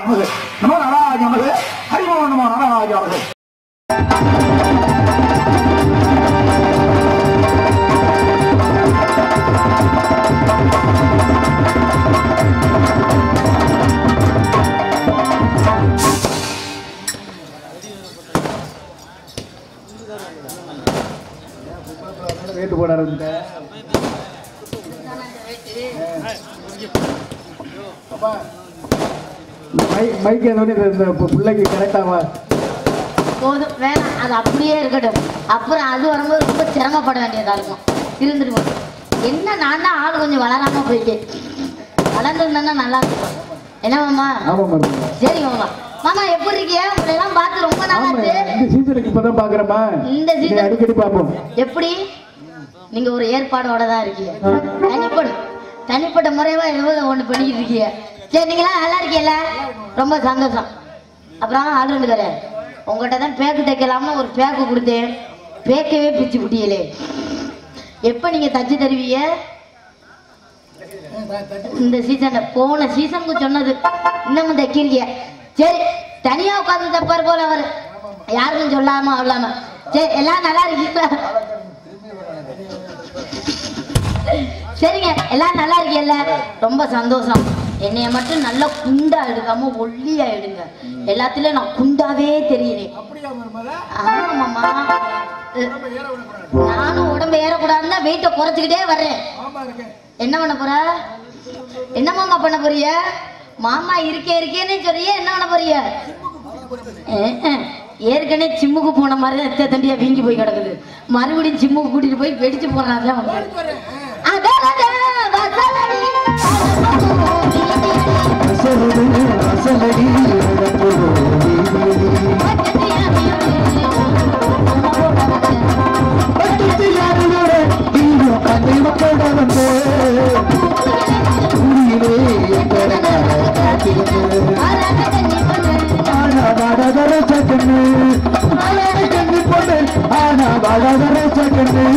நமது நமோ நாராஜ நமது ஹரிமோ நமோ நாராஜ நமது ரேட்டு போட ஆரம்பிச்சிட்டேன் அப்பா, இந்த மை- மைக் ஏதோ இந்த இந்த பிள்ளைக்கு கரெக்டாவா போதும் வேணாம் அது அப்படியே இருக்கட்டும் அப்புறம் அது வரும்போது ரொம்ப சிரமப்பட வேண்டியதா இருக்கும் இருந்துட்டு போகும் என்ன நான் தான் ஆள் கொஞ்சம் வளராம போயிட்டேன் வளர்ந்துருந்தா நல்லா இருக்கும் என்ன மாமா ஆமா மேடம் சரி மாமா மாமா எப்படி இருக்கீங்க உங்களை எல்லாம் பார்த்து ரொம்ப ஆமா நாளாச்சு இந்த சீசனுக்கு இப்பதான் பாக்குறேமா இந்த season- அடிக்கடி பார்ப்போம் எப்படி நீங்க ஒரு ஏற்பாடோட தான் இருக்கீங்க தனிப்பட்ட தனிப்பட்ட முறைவா எவ்வளவு ஒண்ணு பண்ணிக்கிட்டு இருக்கீங்க சரி நீங்களா நல்லா இருக்கீங்கல்ல ரொம்ப சந்தோஷம் அப்புறம் ஆளுநர் உங்கள்கிட்ட தான் பேக்கு தைக்கலாம்னு ஒரு பேக்கு கொடுத்தேன் பேக்கவே பிச்சு விட்டீங்களே எப்போ நீங்க தச்சு தருவீங்க இந்த சீசன்ல போன சீசனுக்கு சொன்னது இன்னமும் தைக்கிறீங்க சரி தனியா உட்காந்து தப்பார் போல அவர் யாருக்கும் சொல்லாம அவ்வளாம சரி எல்லாம் நல்லா இருக்கீங்களா சரிங்க எல்லாம் நல்லா இருக்கீல்ல ரொம்ப சந்தோஷம் என்னைய மட்டும் நல்லா குண்டா எடுக்காம ஒல்லியா எடுங்க எல்லாத்துலயும் நான் குண்டாவே தெரியறேன் ஆமாம்மா அஹ், நானும் உடம்பு ஏறக்கூடாதுன்னு தான் வெயிட்டை குறைச்சிக்கிட்டே வர்றேன் என்ன பண்ண போற என்ன மாமா பண்ண போறிய மாமா இருக்கே இருக்கேன்னு சொல்றிய என்ன பண்ண போறிய அஹ், அஹ். ஏற்கனவே ஜிம்முக்கு போன மாதிரி தான் எத்த தண்டியா வீங்கி போய் கிடக்குது மறுபடியும் ஜிம்முக்கு கூட்டிட்டு போய் வெடிச்சு போனாதான் வந்து அதான் அதான், வசலடி, அசலடி, அசலடி, நடக்குதோ பக்கத்தில் யாரோட இங்கு கண்ணை மக்களோட வந்து ஊரிலே எங்களை காத்திருந்து ஆனா வாடாதர சக்கண்ணு ஆனா கண்ணு பொண்ணு ஆனா வாடாதர சக்கண்ணு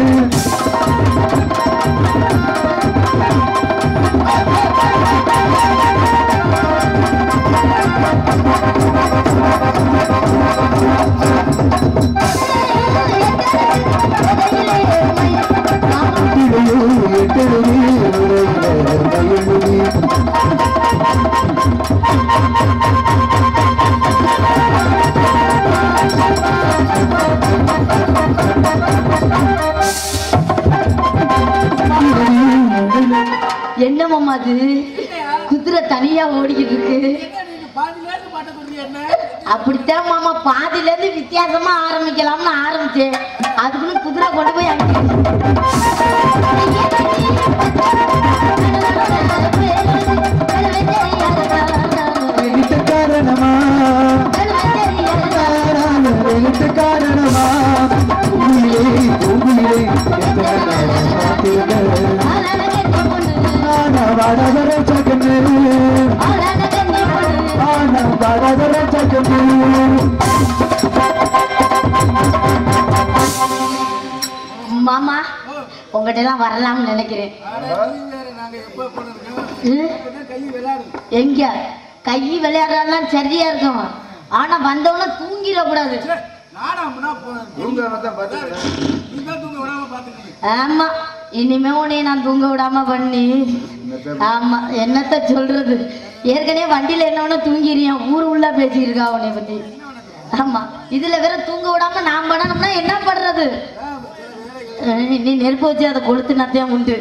இடையோ எட்டெழுதி உரையிலே என்ன மாமா அது குதிரை தனியா ஓடிக்கிட்டு இருக்கு அப்படித்தான் மாமா பாதியில இருந்து வித்தியாசமா ஆரம்பிக்கலாம்னு ஆரம்பிச்சேன் அதுக்குள்ள குதிரை கொண்டு போய் அங்கே எழுத்து காரணமா எழுத்து காரணமா உயிரே உயிரே எத்தனை நாள் காத்திருந்தேன். ஆனா வாடாதர சக்கண்ணு ஆனா வாடாதர சக்கண்ணு மாமா உங்ககிட்ட எல்லாம் வரலாம்னு நினைக்கிறேன் ம்? எங்க கை விளையாடுறதெல்லாம் சரியா இருக்கும் ஆனா வந்தவன தூங்கிடக்கூடாது ஆமா இனிமே உன்னைய நான் தூங்க விடாம பண்ணி ஆமா என்னத்த சொல்றது ஏற்கனவே வண்டியில என்னவன தூங்கிறியான் ஊரு உள்ள பேசியிருக்கா உன்னை பத்தி ஆமா இதுல வேற தூங்க விடாம நான் பண்ணணும்னா என்ன பண்றது அஹ் நீ நெருப்பு வச்சு அதை கொளுத்து நத்தையா உண்டு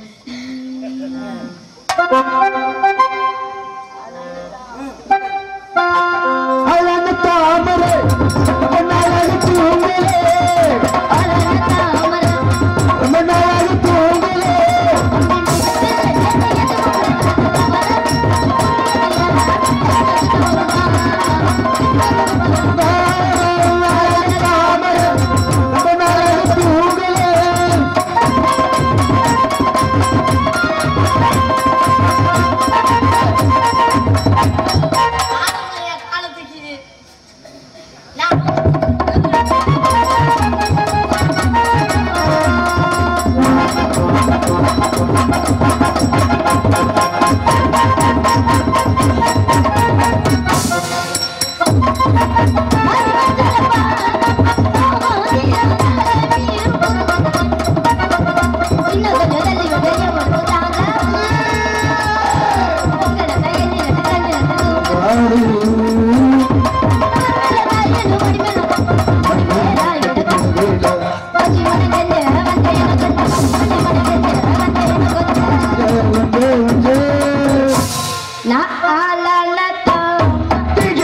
அழகு தாமரை அழகு தூங்கலே ரொம்ப நாளாக தூங்கலே அழகு தாமரை ரொம்ப நாளாக தூங்கலே ஆ நான் ஆளான தாமா DJ.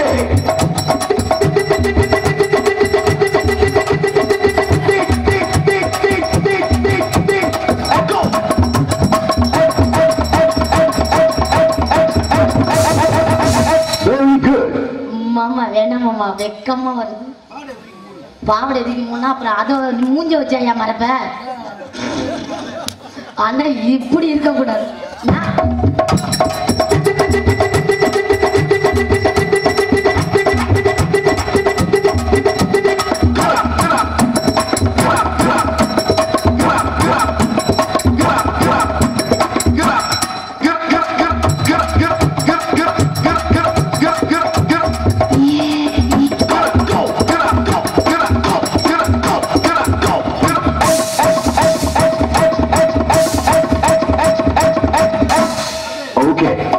Echo. Very good. மாமா வேணாம் மாமா வெக்கமா வருது பாவடை எதுக்கு முன்னா அப்புறம் அதை மூஞ்ச வச்சாயா மறப்ப ஆனா இப்படி இருக்க கூடாது நான் Okay.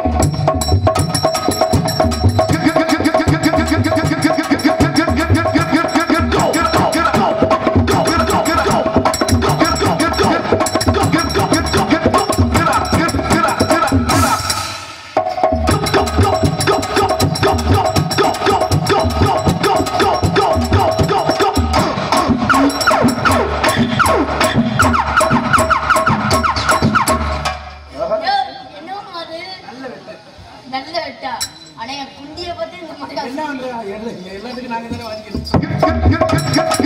நல்ல வெட்டா ஆனா என் குண்டிய பத்தி இந்த மாதிரி என்ன பண்றா? எல்லா- எல்லாத்துக்கும் நாங்க தானே வாங்கிக்கிறோம்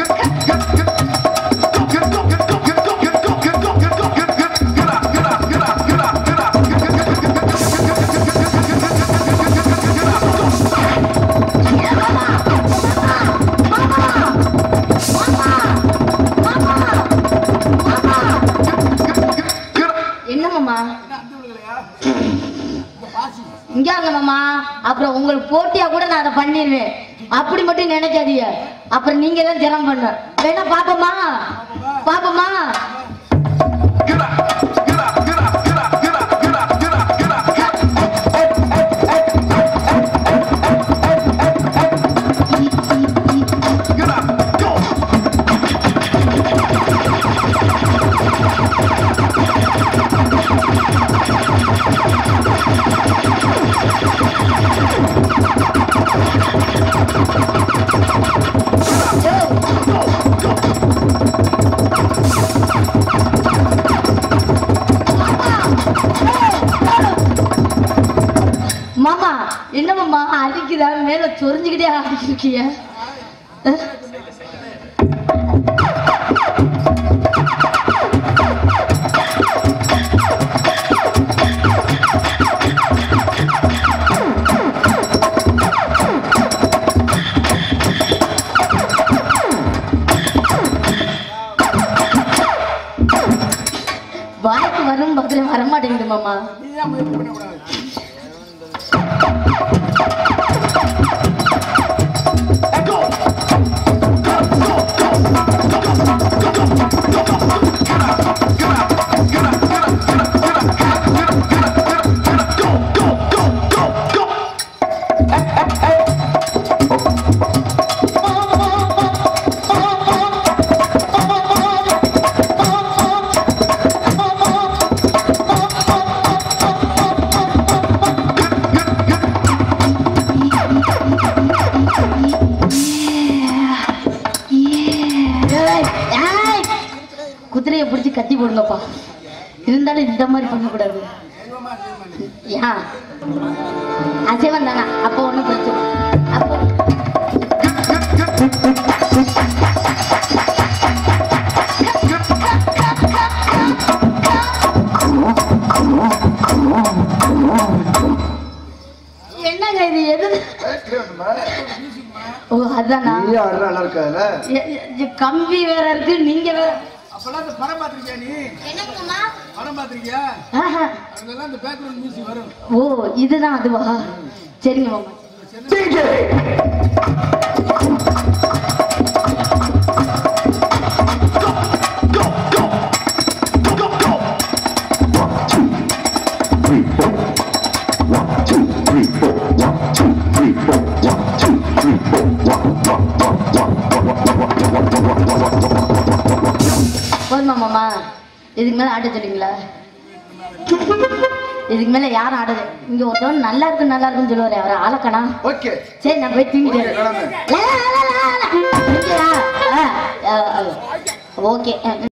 என்ன மாமா இங்க வாங்க மாமா அப்புறம் உங்களுக்கு போட்டியா கூட நான் அதை பண்ணிடுவேன் அப்படி மட்டும் நினைக்காதீங்க அப்புறம் நீங்க தான் ஜெரம் பண்ண வேணா பாப்போமா பாப்போமா மாமா என்ன மாமா அடிக்குதா மேல சொரிஞ்சுக்கிட்டே அடிச்சிருக்கீங்க வாய்க்கு வரும் பக்கத்துல வரமாட்டேங்குது மாமா நீ தான் முயற்சி பண்ணக்கூடாது ஏய், ஏய். குதிரையை பிடிச்சி கட்டி போடுங்கப்பா இருந்தாலும் இந்த மாதிரி பண்ணக்கூடாது ஏன் அசைவம் தானே அப்போ ஒன்றும் பிரச்சனை அப்போ என்னங்க இது எது ஓ அதானா நீயே ஆடுனா நல்லா இருக்காதுல்ல எ- எ- கம்பி வேற இருக்கு நீங்க வேற அப்பெல்லாம் இந்த படம் பார்த்திருக்கியா நீ என்னங்கம்மா படம் பார்த்திருக்கியா ஆஹா. அதெல்லாம் இந்த பேக்ரவுண்ட் மியூசிக் வரும் ஓ இதுதான் அதுவா சரிங்க மாமா DJ. போதுமா மாமா இதுக்கு மேல ஆட்ட சொல்லுங்களா இதுக்கு மேல யாரும் ஆடுது இங்க ஒருத்தவன் நல்லா இருக்கு நல்லா இருக்குன்னு சொல்லுவாரு அவர் ஆளக்கணா ஓகே சரி நான் போய் தூங்கிட்டேன் ஓகே, கிளம்பு. லா, லா, லா, லா, லா. இங்கயா? ஆ, ஆ, ஆ. ஓகே